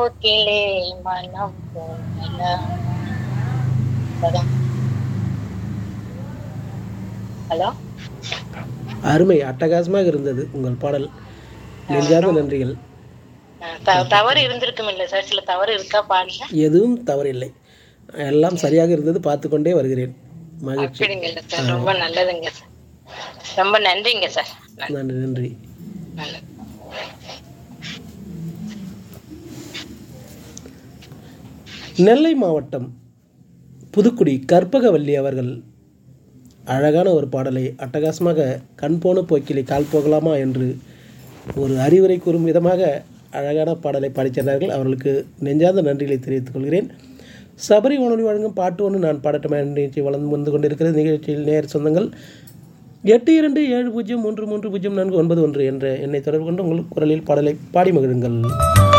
போக்கிலே மனம் போகலாம் ஹலோ அருமை அட்டகாசமாக இருந்தது உங்கள் பாடல் நெஞ்சார்ந்த நன்றிகள் தவறு இருந்திருக்கும் இல்ல சார் சில தவறு இருக்கா பாடல எதுவும் தவறில்லை எல்லாம் சரியாக இருந்தது பார்த்து கொண்டே வருகிறேன் மகிழ்ச்சி அப்படிங்க இல்ல சார் ரொம்ப நல்லதுங்க சார் ரொம்ப நன்றிங்க சார் நன்றி நன்றி நல்லது நெல்லை மாவட்டம் புதுக்குடி கற்பகவல்லி அவர்கள் அழகான ஒரு பாடலை அட்டகாசமாக கண் போன போக்கிலே கால் போகலாமா என்று ஒரு அறிவுரை கூறும் விதமாக அழகான பாடலை பாடிச் சென்றார்கள் அவர்களுக்கு நெஞ்சார்ந்த நன்றிகளை தெரிவித்துக் கொள்கிறேன் சபரி வானொலி வழங்கும் பாட்டு ஒன்று நான் பாடட்டமே நிகழ்ச்சி வளர்ந்து வந்து கொண்டிருக்கிறது நிகழ்ச்சியில் நேர் சொந்தங்கள் எட்டு இரண்டு ஏழு பூஜ்ஜியம் மூன்று மூன்று பூஜ்ஜியம் நான்கு ஒன்பது ஒன்று என்ற எண்ணை தொடர்பு கொண்டு உங்கள் குரலில் பாடலை பாடி மகிழுங்கள்